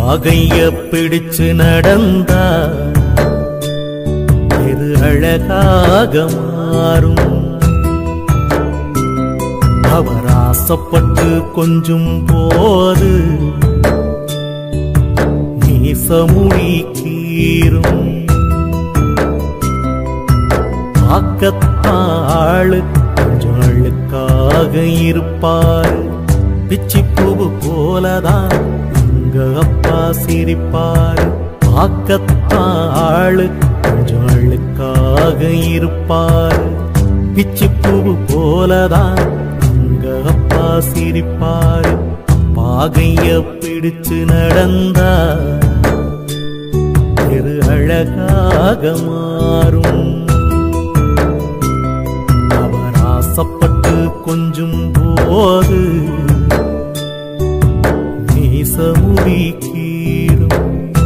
பாகைய பிடிச்சு நடந்தா இது அழகாக மாறும் அவர் ஆசைப்பட்டு கொஞ்சும் போது நீசமுடி கீரும் ஆக்கத்தாளு கொஞ்சம் அழுக்காக இருப்பாரு பிச்சி பூவு போலதான் அங்க அப்பா சிரிப்பாரு ஆக்கத்தாளு கொஞ்சம் அழுக்காக இருப்பாரு பிச்சி பூவு போலதான் அங்க அப்பா சிரிப்பாரு பாகைய பிடிச்சு நடந்தா திரு அழகாக மாறும் அவர் ஆசைப்பட்டு கொஞ்சும் போது மீசமுடி கீரும்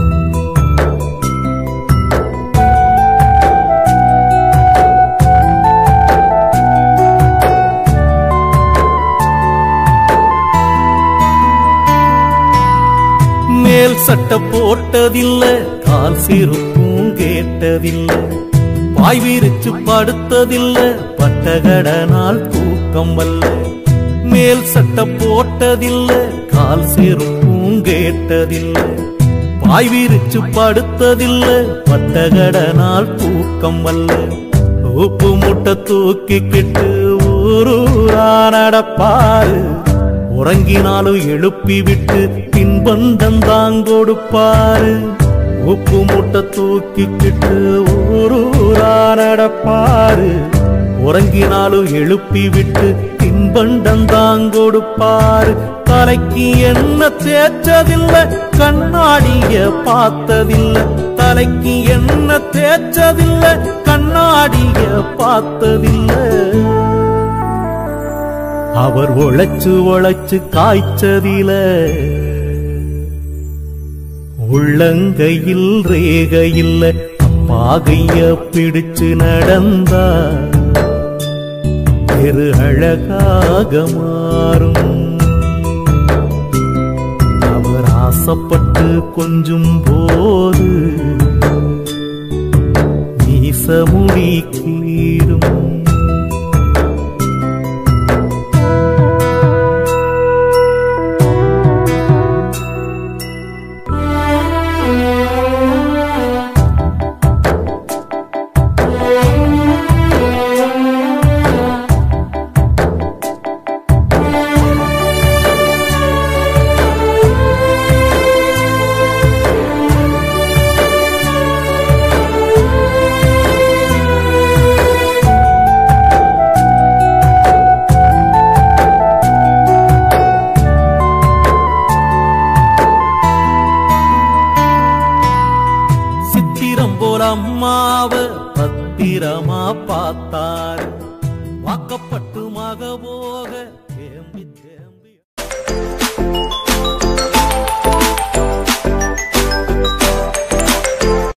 மேல் சட்டை போட்டதில்ல கால் சிறுப்பும் கேட்டதில்ல பாய் விரிச்சு படுத்ததில்ல பட்டகடனால் தூக்கம் வல்ல மேல் சட்டை போட்டதில்ல கால் சிறுப்பும் கேட்டதில்ல பாய் விரிச்சு படுத்ததில்ல பட்டகடனால் தூக்கம் வல்ல உப்பு முட்டை தூக்கிக்கிட்டு ஊரூரா நடப்பாரு உறங்கினாலும் எழுப்பி விட்டு பின்பந்தம் தான் கொடுப்பாரு உப்பு மூட்டை தூக்கிக்கிட்டு ஊரூரா நடப்பாரு உறங்கினாலும் எழுப்பி விட்டு பின்பண்டம் தான் கொடுப்பாரு தலைக்கு என்ன தேய்ச்சதில்லை கண்ணாடிய பார்த்ததில்லை தலைக்கு என்ன தேய்ச்சதில்லை கண்ணாடிய பார்த்ததில்லை அவர் உழைச்சு உழைச்சு காய்ச்சதில உள்ளங்கையில் ரேகையில் பாகைய பிடிச்சு நடந்தா பெரு அழகாக மாறும் அவர் ஆசைப்பட்டு கொஞ்சும் போது மீசமுடி கீரும் சித்திரம் போல அம்மாவ பத்திரமா பார்த்தாரு வாக்கப்பட்டு மக போக